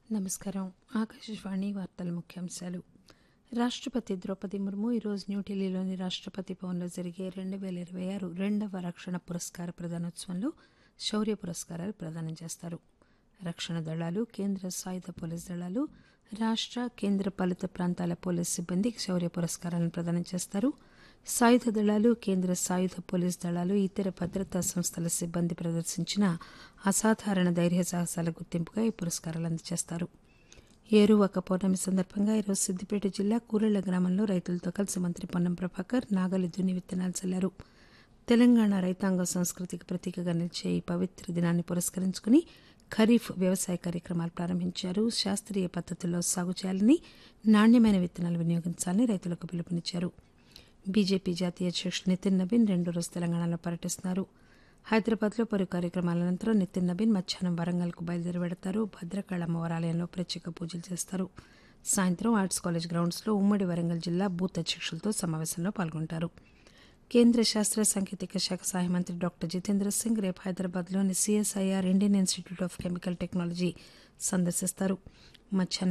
నమస్కారం ఆకాశవాణి వార్తల ముఖ్యాంశాలు రాష్టపతి ద్రౌపది ముర్ము ఈరోజు న్యూఢిల్లీలోని రాష్టపతి భవన్లో జరిగే రెండు పేల ఇరవై ఆరు రెండవ రక్షణ పురస్కార ప్రదానోత్సవంలో శౌర్య పురస్కారాలు ప్రదానం చేస్తారు రక్షణ దళాలు కేంద్ర సాయుధ పోలీస్ దళాలు రాష్ట కేంద్ర పాలిత ప్రాంతాల పోలీస్ సిబ్బందికి శౌర్య పురస్కారాలను ప్రదానం చేస్తారు సాయుధ దళాలు కేంద్ర సాయుధ పోలీస్ దళాలు ఇతర భద్రతా సంస్థల సిబ్బంది ప్రదర్శించిన అసాధారణ ధైర్య సాహసాల గుర్తింపుగా ఈ పురస్కారాలు అందజేస్తారు ఏరువాక పౌర్ణమి సందర్భంగా ఈరోజు సిద్దిపేట జిల్లా కూరెళ్ల గ్రామంలో రైతులతో కలిసి మంత్రి పొన్నం ప్రభాకర్ నాగలి దున్ని విత్తనాలు చల్లారు తెలంగాణ రైతాంగ సంస్కృతికి ప్రతీకగా నిలిచే ఈ పవిత్ర దినాన్ని పురస్కరించుకుని ఖరీఫ్ వ్యవసాయ కార్యక్రమాలు ప్రారంభించారు శాస్త్రీయ పద్దతుల్లో సాగు చేయాలని నాణ్యమైన విత్తనాలు వినియోగించాలని రైతులకు పిలుపునిచ్చారు బీజేపీ జాతీయ అధ్యక్షుడు నితిన్ నవీన్ రెండు రోజు తెలంగాణలో పర్యటిస్తున్నారు హైదరాబాద్లో పలు కార్యక్రమాల అనంతరం నితిన్ నవీన్ మధ్యాహ్నం వరంగల్కు బయలుదేరి వెడతారు భద్రకాళ అమ్మవారి ఆలయంలో ప్రత్యేక పూజలు చేస్తారు సాయంత్రం ఆర్ట్స్ కాలేజ్ గ్రౌండ్స్లో ఉమ్మడి వరంగల్ జిల్లా బూత్ అధ్యక్షులతో సమావేశంలో పాల్గొంటారు కేంద్ర శాస్త్ర సాంకేతిక శాఖ సహాయ మంత్రి డాక్టర్ జితేంద్ర సింగ్ రేపు హైదరాబాద్లోని CSIR Indian institute of chemical technology సందర్శిస్తారు మధ్యాహ్నం